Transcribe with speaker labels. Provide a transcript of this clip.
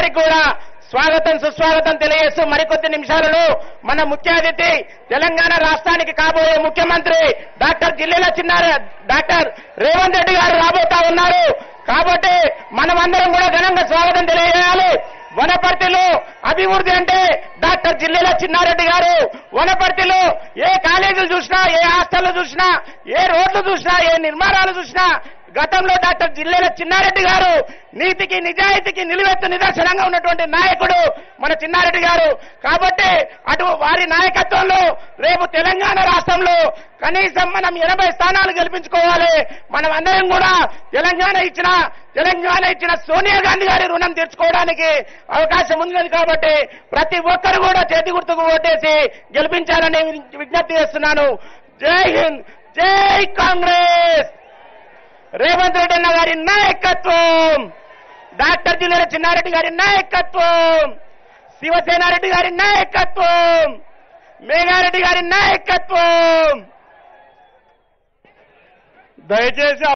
Speaker 1: గారికి కూడా స్వాగతం సుస్వాగతం తెలియజేస్తూ మరికొద్ది నిమిషాలలో మన ముఖ్య అతిథి తెలంగాణ రాష్ట్రానికి కాబోయే ముఖ్యమంత్రి డాక్టర్ జిల్లేల చిన్నారు డాక్టర్ రేవంత్ రెడ్డి గారు రాబోతా ఉన్నారు కాబట్టి మనమందరం కూడా ఘనంగా స్వాగతం తెలియజేయాలి వనపర్తిలో అభివృద్ధి అంటే డాక్టర్ జిల్లేల చిన్నారెడ్డి గారు వనపర్తిలో ఏ కాలేజీలు చూసినా ఏ హాస్టల్ చూసినా ఏ రోడ్లు చూసినా ఏ నిర్మాణాలు చూసినా గతంలో డాక్టర్ జిల్లేల చిన్నారెడ్డి గారు నీతికి నిజాయితీకి నిలువెత్తు నిదర్శనంగా ఉన్నటువంటి నాయకుడు మన చిన్నారెడ్డి గారు కాబట్టి అటు వారి నాయకత్వంలో రేపు తెలంగాణ రాష్ట్రంలో కనీసం మనం ఎనభై స్థానాలు గెలిపించుకోవాలి మనం అందరం కూడా తెలంగాణ ఇచ్చిన తెలంగాణ ఇచ్చిన సోనియా గాంధీ గారి రుణం తీర్చుకోవడానికి అవకాశం ఉంది కాబట్టి ప్రతి ఒక్కరు కూడా చేతి గుర్తుకు ఓటేసి గెలిపించాలని విజ్ఞప్తి చేస్తున్నాను జై హింద్ జై కాంగ్రెస్ రేవంత్ రెడ్డి అన్న గారి నాయకత్వం డాక్టర్ జిల్లాల చిన్నారెడ్డి గారి నాయకత్వం శివసేనారెడ్డి గారి నాయకత్వం మేఘారెడ్డి గారి నాయకత్వం
Speaker 2: దయచేసి